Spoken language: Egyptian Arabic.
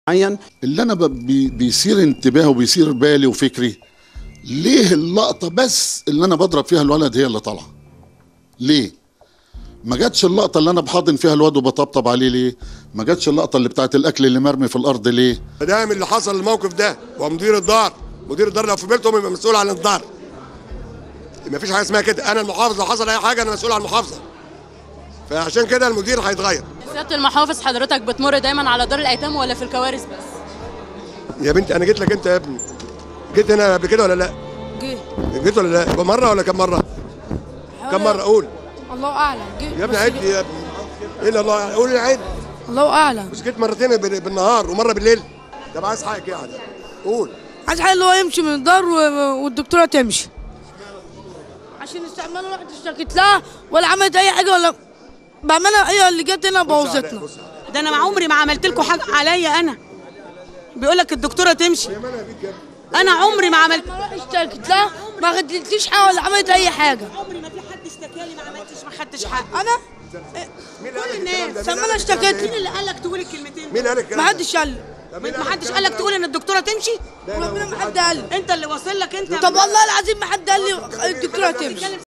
معين اللي انا ب- بي- بيصير انتباهي وبيصير بالي وفكري ليه اللقطه بس اللي انا بضرب فيها الولد هي اللي طالعه ليه ما جاتش اللقطه اللي انا بحضن فيها الواد وبطبطب عليه ليه ما جاتش اللقطه اللي بتاعت الاكل اللي مرمي في الارض ليه دايم اللي حصل الموقف ده هو مدير الدار مدير الدار لو في بيتهم يبقى مسؤول عن الدار ما فيش حاجه اسمها كده انا المحافظ لو حصل اي حاجه انا مسؤول عن المحافظه فعشان كده المدير هيتغير سياده المحافظ حضرتك بتمر دايما على دار الايتام ولا في الكوارث بس يا بنتي انا جيت لك انت يا ابني جيت هنا قبل كده ولا لا جه جيت ولا لا مره ولا كم مره كم مره قول الله اعلم جه يا ابني بس عد جه. يا ابني ايه اللي الله قول لي عد الله اعلم بس جيت مرتين بال- بالنهار ومره بالليل طب عايز حقك يعني قول عايز حل اللي هو يمشي من الدار و- والدكتوره تمشي عشان استعمال واحد اشتكت لها ولا عملت اي حاجه ولا بامانه هي اللي جت هنا بوظتنا بص ده انا عمري ما عملت لكم حاجه عليا انا بيقول لك الدكتوره تمشي انا عمري ما عملت لما اروح اشتكت لها ما خدتليش حاجه ولا عملت اي حاجه عمري ما في حد اشتكى لي ما عملتش ما خدتش حق انا كل الناس لما انا اشتكيت مين اللي قال لك تقول الكلمتين مين اللي قال الكلام ما ده؟ حدش قال لي ما حدش قال لك تقول ان الدكتوره تمشي ربنا ما حد قال لي انت اللي واصل لك انت طب والله العظيم ما حد قال لي الدكتوره تمشي تتكلم